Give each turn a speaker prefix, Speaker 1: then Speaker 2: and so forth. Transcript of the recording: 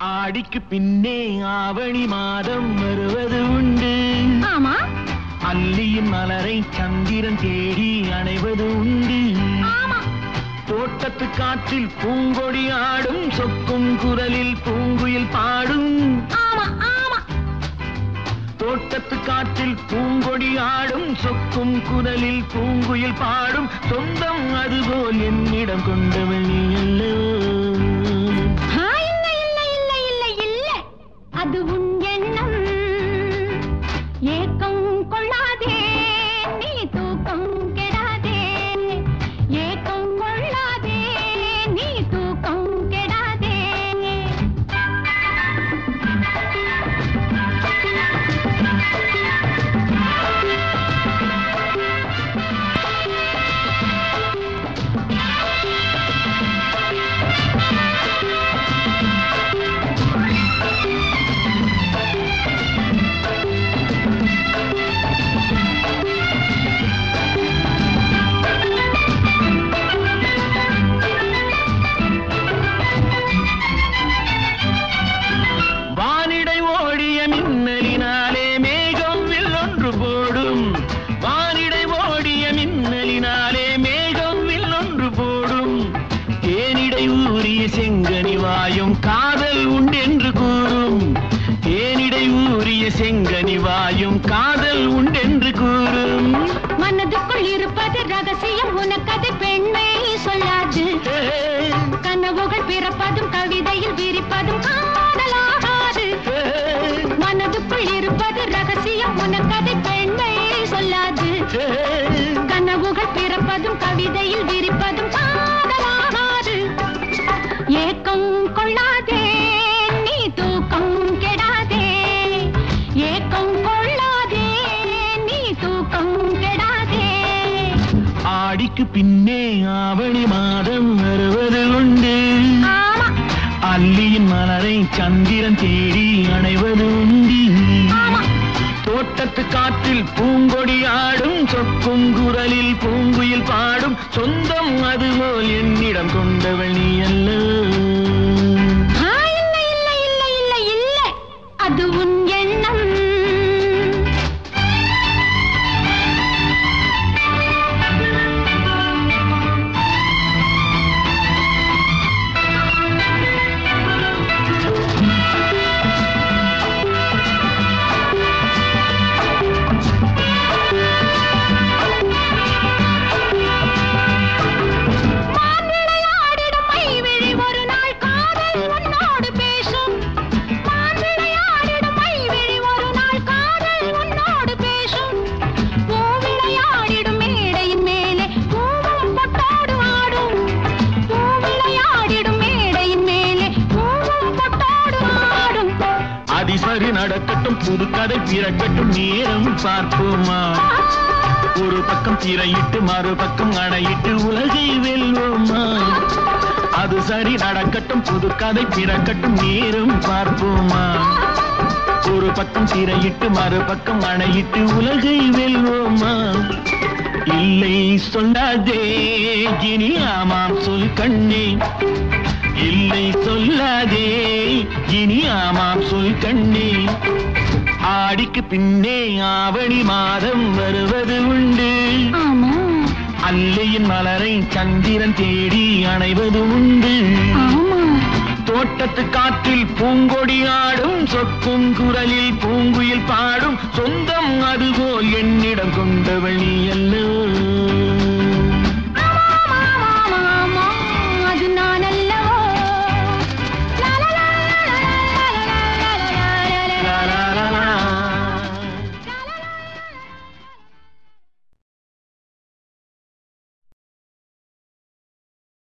Speaker 1: ஆடிக்கு பின்னே ஆவணி மாதம் வருவது உண்டு
Speaker 2: ஆமா
Speaker 1: அல்லியின் மலரை சந்திரன் தேடி அணைவது உண்டு
Speaker 2: ஆமா
Speaker 1: தோட்டத்து காற்றில் பூங்கொடி ஆடும் சொக்கும் குரலில் பூங்குயில் பாடும்
Speaker 2: ஆமா ஆமா
Speaker 1: தோட்டத்து காற்றில் பூங்கொடி ஆடும் சொக்கும் குரலில் பூங்குயில் பாடும் சொந்தம் அதுபோல் என்னிடம் கொண்டவள் நீ அல்லவோ
Speaker 2: ஆ, இல்ல இல்ல இல்ல இல்ல இல்ல அது உன் எண்ணம் ஏக்கம் கொள்ளாதே நீ தூக்கம் கெடாதே ஏக்கம் கொள்ளாதே நீ தூக்கம் கெடாதே
Speaker 1: வானிடை ஓடிய மின்னலினாலே மேகம் வில்லொன்று போடும் வானிடை ஓடிய மின்னலினாலே மேகம் வில்லொன்று போடும் தேனிடை ஊறிய செங்கனி வாயும் காதல் உண்டென்று கூறும் தேனிடை ஊறிய செங்கனி வாயும் காதல் உண்டென்று கூறும்
Speaker 2: மனதுக்குள் இருப்பது ரகசியம் உனக்கது பெண்மை சொல்லாது
Speaker 1: ஏ,
Speaker 2: கனவுகள் பிறப்பதும் கவிதையில் விரிப்பதும் காதலாகாது
Speaker 1: ஏ,
Speaker 2: மனதுக்குள் இருப்பது ரகசியம் உனக்கதை பெண்மை சொல்லாது
Speaker 1: ஏ.
Speaker 2: கனவுகள் பிறப்பதும் கவிதையில் விரிப்பதும் காதலாகாது ஏக்கம் கொள்ளாதே நீ தூக்கம் கெடாதே ஏக்கம் கொள்ளாதே நீ தூக்கம் கெடாதே
Speaker 1: ஆடிக்கு பின்னே ஆவணி மாதம் வருவது உண்டு
Speaker 2: ஆமா
Speaker 1: அல்லியின் மலரை சந்திரன் தேடி அணைவது உண்டு
Speaker 2: ஆமா
Speaker 1: தோட்டத்து காற்றில் பூங்கொடி ஆடும் சொக்கும் குரலில் பூங்குயில் பாடும் சொந்தம் அதுபோல் என்னிடம் கொண்டவள் நீ அல்ல
Speaker 2: ஆ, இல்ல இல்ல இல்ல இல்ல இல்ல அது உன் எண்ணம் மான் விளையாடிடும் மைவிழி ஒரு நாள் காதல் உன்னோடு பேசும் மான் விளையாடிடும் மைவிழி ஒரு நாள் காதல் உன்னோடு பேசும் பூ விளையாடிடும் மேடையின் மேலே பூவும் பொட்டோடு ஆடும் பூ விளையாடிடும் மேடையின் மேலே பூவும் பொட்டோடு ஆடும்
Speaker 1: அதிசரி நடக்கட்டும் புது கதை பிறக்கட்டும் நேரம் பார்ப்போமா ஒரு பக்கம் திரையிட்டு மறுபக்கம் அணையிட்டு உலகை வெல்வோமா அது சரி நடக்கட்டும் புது கதை பிறக்கட்டும் நேரம் பார்ப்போமா ஒரு பக்கம் திரையிட்டு மறுபக்கம் அணையிட்டு உலகை வெல்வோமா இல்லை சொல்லாதே இனி ஆமாம் சொல் கண்ணே இல்லை சொல்லாதே இனி ஆமாம் சொல் கண்ணே ஆடிக்கு பின்னே ஆவணி மாதம் வருவது உண்டு
Speaker 2: ஆமா
Speaker 1: அல்லையின் மலரை சந்திரன் தேடி அணைவது உண்டு
Speaker 2: ஆமா
Speaker 1: தோட்டத்து காற்றில் பூங்கொடி ஆடும் சொக்கும் குரலில் பூங்குயில் பாடும் சொந்தம் அதுபோல் என்னிடம் கொண்டவள் நீ அல்லவோ